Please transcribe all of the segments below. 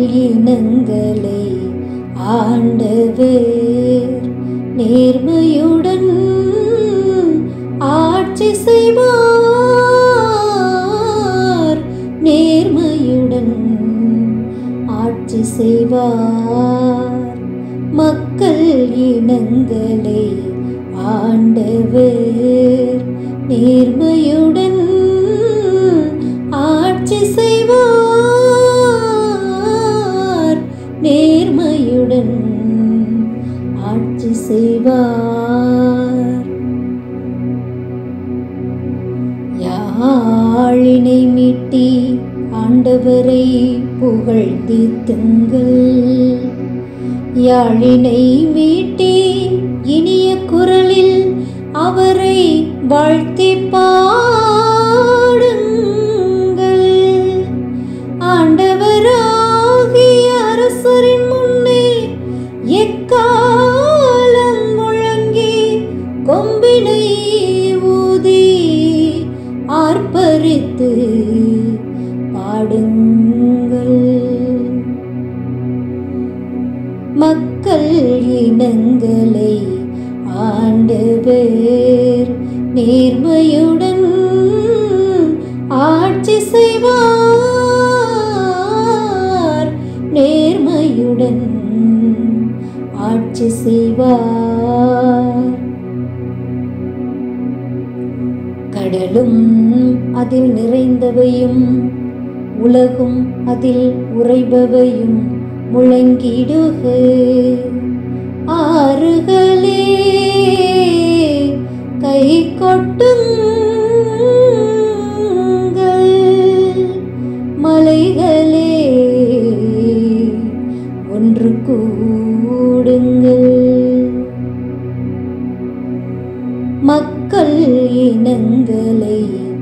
இனங்களை ஆண்டவர் நேர்மையுடன் ஆட்சி செய்வார் நேர்மையுடன் ஆட்சி செய்வார் மக்கள் இனங்களை ஆண்டவர் நேர்மையுடன் ஆட்சி செய்வார் நேர்மையுடன் ஆட்சி செய்வார் யாழினை மீட்டி ஆண்டவரை புகழ்ந்தீத்துங்கள் யாழினை மீட்டி இனிய குரலில் அவரை வாழ்த்தி பாடுங்கள் ஆண்டவராகிய அரசரின் முன்னே எக்காலம் முழங்கி கொம்பினை ஊதி ஆர்ப்பரித்து பாடுங்கள் மக்கள் இனங்களை ஆண்டவர் நேர்மையுடன் ஆட்சி செய்வார் நேர்மையுடன் ஆட்சி செய்வார் கடலும் அதில் நிறைந்தவையும் உலகும் அதில் உறைபவையும் முழங்கிடுக ஆறுகளே கை கொட்டுங்கள் மலைகளே ஒன்று கூடுங்கள் மக்கள் இனங்களை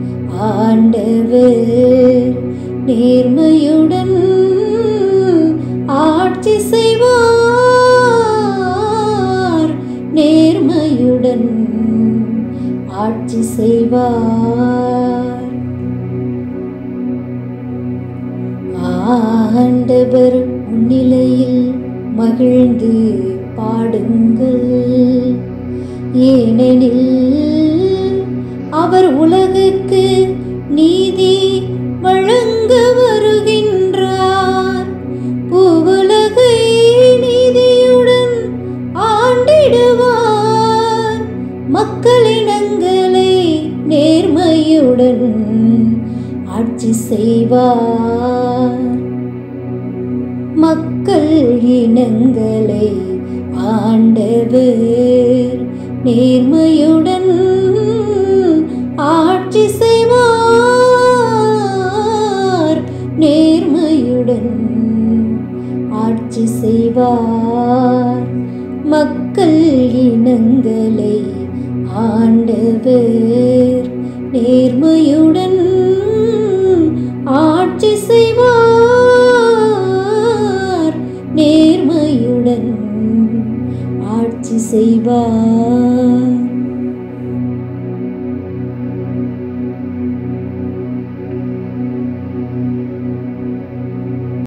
ஆண்டவர் நேர்மையுடன் ஆட்சி செய்வார் நேர்மையுடன் ஆட்சி செய்வார் ஆண்டவர் முன்னிலையில் மகிழ்ந்து பாடுங்கள் ஏனெனில் அவர் உலகுக்கு நீதி வழங்க வருகின்றார் பூவுலகை நீதியுடன் ஆண்டிடுவார் மக்களினங்களை நேர்மையுடன் ஆட்சி செய்வார் மக்கள் இனங்களை ஆண்டவர் நேர்மையுடன் ஆட்சி செய்வார் நேர்மையுடன் ஆட்சி செய்வார் மக்கள் இனங்களை ஆண்டவர் நேர்மையுடன் ஆட்சி செய்வார் நேர்மையுடன் ஆட்சி செய்வார்